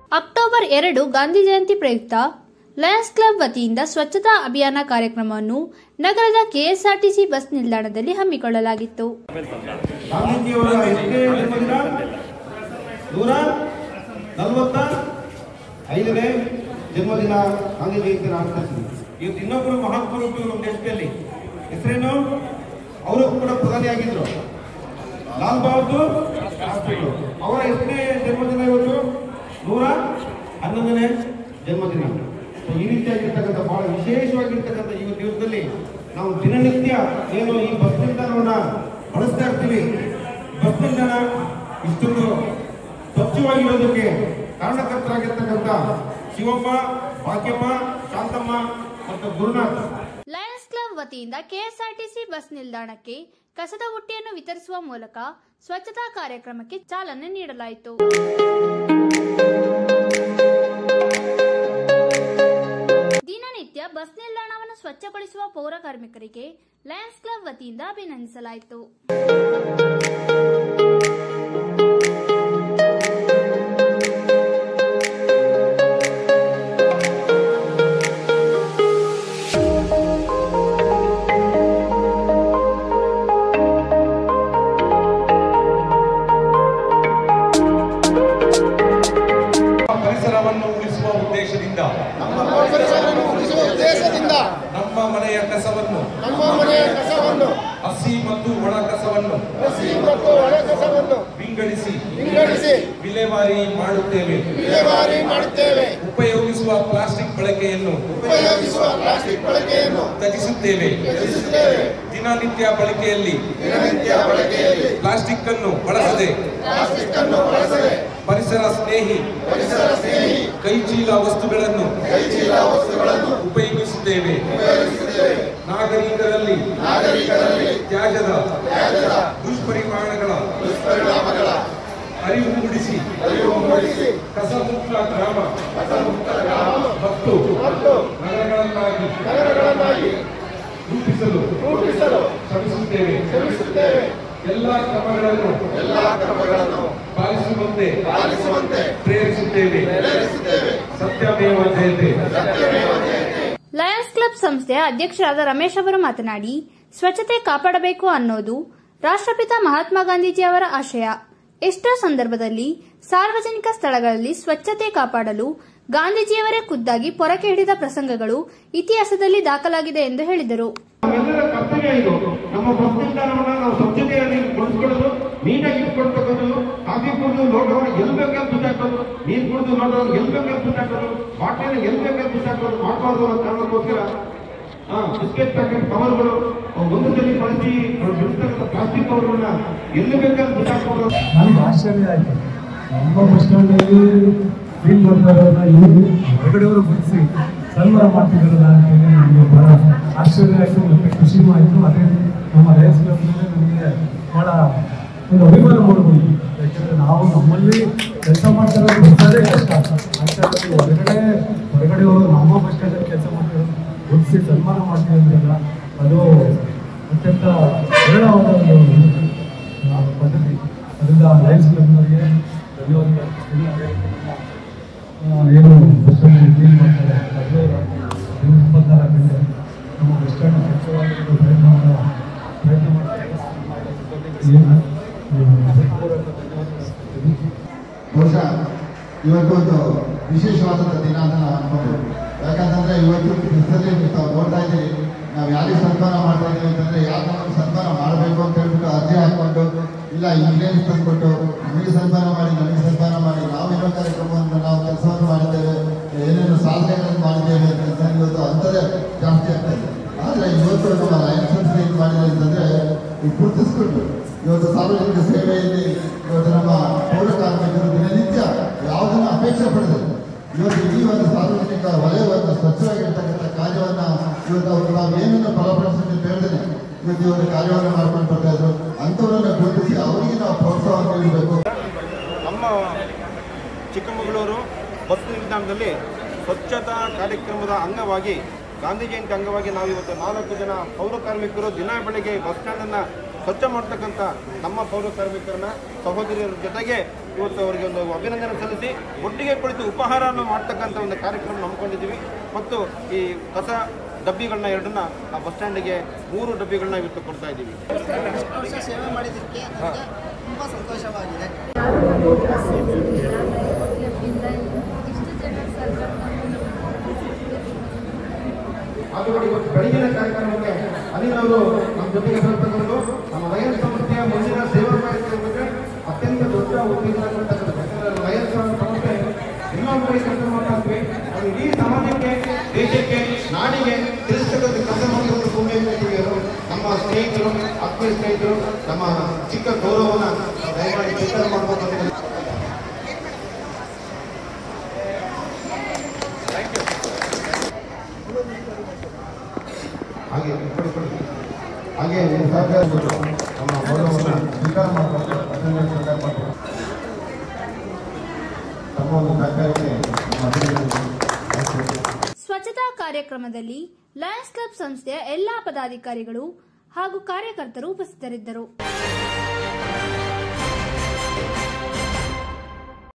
October ಎರಡು ಗಾಂಧಿ ಜಯಂತಿ ಪ್ರಯುಕ್ತ Lions Club ವತಿಯಿಂದ ಸ್ವಚ್ಛತಾ ಅಭಿಯಾನ ಕಾರ್ಯಕ್ರಮವನ್ನು ನಗರದ ಕೆಎಸ್ಆರ್ಟಿಸಿ ಬಸ್ ನಿಲ್ದಾಣದಲ್ಲಿ ಹಮ್ಮಿಕೊಳ್ಳಲಾಗಿತ್ತು ಗಾಂಧೀಜಿಯವರ ಎಷ್ಟನೇ ಜನ್ಮದಿನ ನೂರ ನಲವತ್ತ ಐದನೇ ಜನ್ಮದಿನ ಗಾಂಧಿ ಜಯಂತಿ ಆಚರಿಸಿದ್ವಿ ಇವತ್ತು ಇನ್ನೊಬ್ಬರು ಮಹಾನ್ ಸ್ವರೂಪಿಗಳು ನಮ್ಮ ದೇಶದಲ್ಲಿ ಹೆಸರೇನು ಅವರು ಕೂಡ ಪ್ರಧಾನಿಯಾಗಿದ್ರು ಲಾಲ್ ಬಹದ್ದೂರ್ ಶಾಸ್ತ್ರಿಗಳು ಅವರ ಎಷ್ಟನೇ ಜನ್ಮದಿನ ಇವತ್ತು ನೂರ ಹನ್ನೊಂದನೇ ಜನ್ಮದಿನ So, ಈ ರೀತಿಯಾಗಿರ್ತಕ್ಕಂಥ ಬಹಳ ವಿಶೇಷವಾಗಿರ್ತಕ್ಕಂಥ ಈ ದಿವಸದಲ್ಲಿ ನಾವು ದಿನನಿತ್ಯ ಏನು ಈ ಬಸ್ ನಿಲ್ದಾಣವನ್ನ ಬಳಸ್ತಾ ಇರ್ತೀವಿ ಬಸ್ ನಿಲ್ದಾಣ ಇಷ್ಟೊಂದು ಸ್ವಚ್ಛವಾಗಿರೋದಕ್ಕೆ ಕಾರಣಕರ್ತರಾಗಿರ್ತಕ್ಕಂಥ ಶಿವಮ್ಮ ಭಾಗ್ಯಮ್ಮ ಶಾಂತಮ್ಮ ಮತ್ತು ಗುರುನಾಥ್ ಲಯನ್ಸ್ ಕ್ಲಬ್ ವತಿಯಿಂದ ಕೆಎಸ್ಆರ್ಟಿಸಿ ಬಸ್ ನಿಲ್ದಾಣಕ್ಕೆ ಕಸದ ಬುಟ್ಟಿಯನ್ನು ವಿತರಿಸುವ ಮೂಲಕ ಸ್ವಚ್ಛತಾ ಕಾರ್ಯಕ್ರಮಕ್ಕೆ ಚಾಲನೆ ನೀಡಲಾಯಿತು ದಿನನಿತ್ಯ ಬಸ್ ನಿಲ್ದಾಣವನ್ನು ಸ್ವಚ್ಛಗೊಳಿಸುವ ಪೌರ ಕಾರ್ಮಿಕರಿಗೆ ಲಯನ್ಸ್ ಕ್ಲಬ್ ವತಿಯಿಂದ ಅಭಿನಂದಿಸಲಾಯಿತು ಪರಿಸರವನ್ನು ಉಳಿಸುವ ಉದ್ದೇಶದಿಂದ ನಮ್ಮ ಪರಿಸರವನ್ನು ಉಳಿಸುವ ಉದ್ದೇಶದಿಂದ ನಮ್ಮ ಮನೆಯ ಕಸವನ್ನು ನಮ್ಮ ಮನೆಯ ಕಸವನ್ನು ಹಸಿ ಮತ್ತು ಒಣ ಕಸವನ್ನು ಹಸಿ ಮತ್ತು ಒಣ ಕಸವನ್ನು ವಿಂಗಡಿಸಿ ವಿಂಗಡಿಸಿ ವಿಲೇವಾರಿ ಮಾಡುತ್ತೇವೆ ವಿಲೇವಾರಿ ಮಾಡುತ್ತೇವೆ ಉಪಯೋಗಿಸುವ ಪ್ಲಾಸ್ಟಿಕ್ ಬಳಕೆಯನ್ನು ಉಪಯೋಗಿಸುವ ಪ್ಲಾಸ್ಟಿಕ್ ಬಳಕೆಯನ್ನು ತ್ಯಜಿಸುತ್ತೇವೆ ತ್ಯಜಿಸುತ್ತೇವೆ ದಿನನಿತ್ಯ ಬಳಕೆಯಲ್ಲಿ ದಿನನಿತ್ಯ ಬಳಕೆಯಲ್ಲಿ ಪ್ಲಾಸ್ಟಿಕ್ ಅನ್ನು ಬಳಸದೆ ಪ್ಲಾಸ್ಟಿಕ್ ಅನ್ನು ಬಳಸದೆ ಪರಿಸರ ಸ್ನೇಹಿ ಪರಿಸರ ಸ್ನೇಹಿ ಕೈಚೀಲ ವಸ್ತುಗಳನ್ನು ಕೈಚೀಲ ವಸ್ತುಗಳನ್ನು ಉಪಯೋಗಿಸುತ್ತೇವೆ ಉಪಯೋಗಿಸುತ್ತೇವೆ ನಾಗರಿಕರಲ್ಲಿ ನಾಗರಿಕರಲ್ಲಿ ತ್ಯಾಗದ ತ್ಯಾಗದ ದುಷ್ಪರಿಮಾಣಗಳ ದುಷ್ಪರಿಣಾಮಗಳ ಅರಿವು ಮೂಡಿಸಿ ಅರಿವು ಮೂಡಿಸಿ ಕಸಮುಕ್ತ ಗ್ರಾಮ ಕಸಮುಕ್ತ ಗ್ರಾಮ ಮತ್ತು ಮತ್ತು ನಗರಗಳನ್ನಾಗಿ ನಗರಗಳನ್ನಾಗಿ ರೂಪಿಸಲು ರೂಪಿಸಲು ಶ್ರಮಿಸುತ್ತೇವೆ ಶ್ರಮಿಸುತ್ತೇವೆ ಎಲ್ಲ ಕ್ರಮಗಳನ್ನು ಎಲ್ಲಾ ಕ್ರಮಗಳನ್ನು ಪಾಲಿಸುವಂತೆ ಪಾಲಿಸುವಂತೆ ಪ್ರೇರಿಸುತ್ತೇವೆ ಪ್ರೇರಿಸುತ್ತೇವೆ ಸತ್ಯಮೇವ ಜಯತೆ ಸತ್ಯಮೇವ ಜಯತೆ ಲಯನ್ಸ್ ಕ್ಲಬ್ ಸಂಸ್ಥೆಯ ಅಧ್ಯಕ್ಷರಾದ ರಮೇಶ್ ಅವರು ಮಾತನಾಡಿ ಸ್ವಚ್ಛತೆ ಕಾಪಾಡಬೇಕು ಅನ್ನೋದು ರಾಷ್ಟ್ರಪಿತ ಮಹಾತ್ಮ ಗಾಂಧೀಜಿ ಅವರ ಆಶಯ ಎಷ್ಟೋ ಸಂದರ್ಭದಲ್ಲಿ ಸಾರ್ವಜನಿಕ ಸ್ಥಳಗಳಲ್ಲಿ ಸ್ವಚ್ಛತೆ ಕಾಪಾಡಲು ಗಾಂಧೀಜಿಯವರೇ ಖುದ್ದಾಗಿ ಪೊರಕೆ ಹಿಡಿದ ಪ್ರಸಂಗಗಳು ಇತಿಹಾಸದಲ್ಲಿ ದಾಖಲಾಗಿದೆ ಎಂದು ಹೇಳಿದರು ನಮ್ಮೆಲ್ಲರ ಕರ್ತವ್ಯ ಇದು ನಮ್ಮ ಬಸ್ ನಿಲ್ದಾಣವನ್ನ ನಾವು ಸ್ವಚ್ಛತೆಯಲ್ಲಿ ಉಳಿಸ್ಕೊಳ್ಳೋದು ನೀಟಾಗಿ ಇಟ್ಕೊಳ್ತಕ್ಕಂಥದ್ದು ಕಾಫಿ ಕುಡಿದು ಲೋಟವನ್ನು ಎಲ್ಲಿ ಬೇಕಾದ್ರೆ ಬಿಸಾಕೋದು ನೀರು ಕುಡಿದು ಲೋಟವನ್ನು ಎಲ್ಲಿ ಬೇಕಾದ್ರೆ ಬಿಸಾಕೋದು ಬಾಟಲಿನ ಎಲ್ಲಿ ಬೇಕಾದ್ರೆ ಬಿಸಾಕೋದು ಮಾಡಬಾರ್ದು ಅನ್ನೋ ಕಾರಣಕ್ಕೋಸ್ಕರ ಹಾ ಬಿಸ್ಕೆಟ್ ಪ್ಯಾಕೆಟ್ ಕವರ್ಗಳು ಒಂದು ಸಲ ಬಳಸಿ ಬಿಡಿಸ್ತಕ್ಕಂಥ ಪ್ಲಾಸ್ಟಿಕ್ ಕವರ್ಗಳನ್ನ ಎಲ್ಲಿ ಬೇಕಾದ್ರೆ ಬಿಸಾಕೋದು ನನಗೆ ಆಶ್ಚರ್ಯ ಆಯಿತು ನಮ್ಮ ಬಸ್ ಸ್ಟ್ಯಾಂಡಲ್ಲಿ ಕ್ಲೀನ್ ಮಾಡ್ತಾ ಇರೋದನ್ನ ಇವರು ಹೊರಗಡೆಯವರು ಬಿಡಿಸಿ ಸನ್ಮಾನ ಮಾಡ್ತಿದ್ದಾರಲ್ಲ ಅಂತೇಳಿ ನನಗೆ ಬಹಳ ಆಶ್ಚರ್ಯ ಆಯಿತು ಮತ್ತು ಖುಷಿನೂ ಆಯಿತು ಅದೇ ನಮ್ಮ ರೇಸ್ ಕ್ಲಬ್ ಮೇಲೆ ನನಗೆ ಭಾಳ ಒಂದು ಅಭಿಮಾನ ಮಾಡ್ಬೋದು ಯಾಕೆಂದರೆ ನಾವು ನಮ್ಮಲ್ಲಿ ಕೆಲಸ ಮಾಡ್ತಿರೋದು ಗೊತ್ತಾದೇ ಕಷ್ಟ ಅಂಥದ್ರಲ್ಲಿ ಹೊರಗಡೆ ಹೊರಗಡೆಯವರು ನಮ್ಮ ಬಸ್ ಸ್ಟ್ಯಾಂಡಲ್ಲಿ ಕೆಲಸ ಮಾಡ್ತಿರೋದು ಗುರುತಿಸಿ ಸನ್ಮಾನ ಮಾಡ್ತಿರೋದ್ರಲ್ಲ ಅದು ಅತ್ಯಂತ ವಿರಳವಾದ ಒಂದು ಆ, ಪದ್ಧತಿ ಅದರಿಂದ ಲಯನ್ಸ್ ಕ್ಲಬ್ನವರಿಗೆ ಧನ್ಯವಾದಗಳು ಅರ್ಪಿಸ್ತೀನಿ. ಅದೇ ರೀತಿ ನಮ್ಮ, ಆ, ಏನು ಬಸ್ ಸ್ಟ್ಯಾಂಡ್ ಕ್ಲೀನ್ ಮಾಡ್ತಾರೆ ಅದು ಇಪ್ಪತ್ನಾಲ್ಕು ಗಂಟೆ ನಮ್ಮ ಬಸ್ ಸ್ಟ್ಯಾಂಡ್ ಸ್ವಚ್ಛವಾಗಿರೋ ಪ್ರಯತ್ನ ಮಾಡೋ ಪ್ರಯತ್ನ ಮಾಡ್ತಾರೆ ಏನು ಆ, ಹೃತ್ಪೂರ್ವಕ ಧನ್ಯವಾದಗಳು ಅರ್ಪಿಸ್ತೀನಿ. ಬಹುಶಃ ಇವತ್ತು ಒಂದು ವಿಶೇಷವಾದಂಥ ದಿನ ಅಂತ ನಾವು ಅನ್ಕೋಬೋದು ಯಾಕಂತಂದ್ರೆ ಇವತ್ತು ಬಿಸಿಲಲ್ಲಿ ತಾವು ನೋಡ್ತಾ ಇದ್ದೀವಿ ನಾವು ಯಾರಿಗೆ ಸನ್ಮಾನ ಮಾಡ್ತಾ ಇದ್ದೀವಿ ಅಂತಂದ್ರೆ ಯಾರು ನಮಗೆ ಸನ್ಮಾನ ಮಾಡಬೇಕು ಅಂತ ಹೇಳ್ಬಿಟ್ಟು ಅರ್ಜಿ ಹಾಕೊಂಡು ಇಲ್ಲ ಇಂಗ್ಲೇಜ್ ತಂದ್ಕೊಟ್ಟು ನಮಗೆ ಸನ್ಮಾನ ಮಾಡಿ ನಮಗೆ ಸನ್ಮಾನ ಮಾಡಿ ನಾವು ಇರೋ ಕಾರ್ಯಕ್ರಮವನ್ನು ನಾವು ಕೆಲಸವನ್ನು ಮಾಡಿದ್ದೇವೆ ಏನೇನು ಸಾಧನೆಗಳನ್ನು ಮಾಡಿದ್ದೇವೆ ಅಂತ ಇವತ್ತು ಅಂಥದ್ದೇ ಜಾಸ್ತಿ ಆಗ್ತಾ ಇದೆ ಆದರೆ ಇವತ್ತು ನಮ್ಮ ಲಯನ್ಸ್ ಸಂಸ್ಥೆ ಏನು ಮಾಡಿದೆ ಅಂತಂದ್ರೆ ಈ ಗುರುತಿಸ್ಕೊಂಡು ಇವತ್ತು ಸಾರ್ವಜನಿಕ ಸೇವೆಯಲ್ಲಿ ಇವತ್ತು ನಮ್ಮ ಪೌರ ಕಾರ್ಮಿಕರು ದಿನನಿತ್ಯ ಯಾವುದನ್ನು ಅಪೇಕ್ಷೆ ಪಡೆದರು ಇವತ್ತು ಇಡೀ ಒಂದು ಸಾರ್ವಜನಿಕ ವಲಯವನ್ನು ಸ್ವಚ್ಛವಾಗಿರ್ತಕ್ಕಂಥ ಕಾರ್ಯವನ್ನ ಇವತ್ತು ಅವರು ನಾವು ಏನನ್ನು ಫಲಪಡಿಸೋದು ಅಂತ ಹೇಳ್ದೇನೆ ಇವತ್ತು ಇವರು ಕಾರ್ಯವನ್ನು ಮಾಡ್ಕೊಂಡು ಬರ್ತಾ ಇದ್ರು ಅಂಥವರನ್ನ ಗುರುತಿಸಿ ಅವರಿಗೆ ನಾವು ಪ್ರೋತ್ಸಾಹ ನೀಡಬೇಕು ನಮ್ಮ ಚಿಕ್ಕಮಗಳೂರು ಬಸ್ ನಿಲ್ದಾಣದಲ್ಲಿ ಸ್ವಚ್ಛತಾ ಕಾರ್ಯಕ್ರಮದ ಅಂಗವಾಗಿ ಗಾಂಧಿ ಜಯಂತಿ ಅಂಗವಾಗಿ ನಾವು ಇವತ್ತು ನಾಲ್ಕು ಜನ ಪೌರ ಕಾರ್ಮಿಕರು ದಿನ ಬೆಳಗ್ಗೆ ಬಸ್ ಸ್ಟ್ಯಾಂಡನ್ನು ಸ್ವಚ್ಛ ಮಾಡ್ತಕ್ಕಂಥ ನಮ್ಮ ಪೌರ ಕಾರ್ಮಿಕರನ್ನ ಸಹೋದರಿಯರ ಜೊತೆಗೆ ಇವತ್ತು ಅವರಿಗೆ ಒಂದು ಅಭಿನಂದನೆ ಸಲ್ಲಿಸಿ ಒಟ್ಟಿಗೆ ಕುಳಿತು ಉಪಹಾರವನ್ನು ಮಾಡ್ತಕ್ಕಂಥ ಒಂದು ಕಾರ್ಯಕ್ರಮ ನಂಬ್ಕೊಂಡಿದ್ದೀವಿ ಮತ್ತು ಈ ಕಸ ಡಬ್ಬಿಗಳನ್ನ ಎರಡನ್ನ ಆ ಬಸ್ ಸ್ಟ್ಯಾಂಡಿಗೆ ಮೂರು ಡಬ್ಬಿಗಳನ್ನ ಇವತ್ತು ಕೊಡ್ತಾ ಇದ್ದೀವಿ ಇಷ್ಟು ವರ್ಷ ಸೇವೆ ಮಾಡಿದ್ದಕ್ಕೆ ನನಗೆ ತುಂಬ ಸಂತೋಷವಾಗಿದೆ ಅದು ನೋಡಿ ಇವತ್ತು ಬೆಳಗಿನ ಕಾರ್ಯಕ್ರಮಕ್ಕೆ ಅನಿಲವರು ನಮ್ಮ ಜೊತೆಗೆ ಬರ್ತಕ್ಕಂಥ ನಮ್ಮ ಲಯನ್ಸ್ ಸಂಸ್ಥೆಯ ಮುಂದಿನ ಸೇವಾ ಕಾರ್ಯಕ್ರಮಕ್ಕೆ ಅತ್ಯಂತ ದೊಡ್ಡ ಉತ್ತೇಜನ ಕೊಡ್ತಕ್ಕಂಥ ಯಾಕಂದ್ರೆ ಲಯನ್ಸ್ ಸಂಸ್ಥೆ ಇನ್ನೊಬ್ಬರಿಗೆ ಕೆಲಸ ಮಾಡ್ತಾ ಇದ್ವಿ ಅದು ಇಡೀ ಸಮಾಜಕ್ಕೆ ದೇಶಕ್ಕೆ ನಾಡಿಗೆ ತಿಳಿಸ್ತಕ್ಕಂಥ ಕೆಲಸ ಮಾಡಿರುವಂಥ ಭೂಮಿಯನ್ನು ನಮ್ಮ ಸ್ನೇಹಿತರು ಆತ್ಮೀಯ ಸ್ನೇಹಿತರು ನಮ್ಮ ಚಿಕ್ಕ ಗೌರವನ ನಾವು ದಯಮಾಡಿ ಸ್ವೀಕಾರ ಮಾಡಬೇಕಂತ ಹಾಗೆ ಕೊಡಿ ಕೊಡಿ ಹಾಗೆ ನಿಮ್ಮ ಸಹಕಾರ ಕೊಟ್ಟು ನಮ್ಮ ಗೌರವವನ್ನು ಸ್ವೀಕಾರ ಮಾಡಬೇಕು ಅದನ್ನು ಸ್ವೀಕಾರ ಮಾಡಬೇಕು ತಮ್ಮ ಒಂದು ಸಹಕಾರಕ್ಕೆ ನಮ್ಮ ಅಭಿನಂದನೆ. Thank you. ಸ್ವಚ್ಛತಾ ಕಾರ್ಯಕ್ರಮದಲ್ಲಿ ಲಯನ್ಸ್ ಕ್ಲಬ್ ಸಂಸ್ಥೆಯ ಎಲ್ಲಾ ಪದಾಧಿಕಾರಿಗಳು ಹಾಗೂ ಕಾರ್ಯಕರ್ತರು ಉಪಸ್ಥಿತರಿದ್ದರು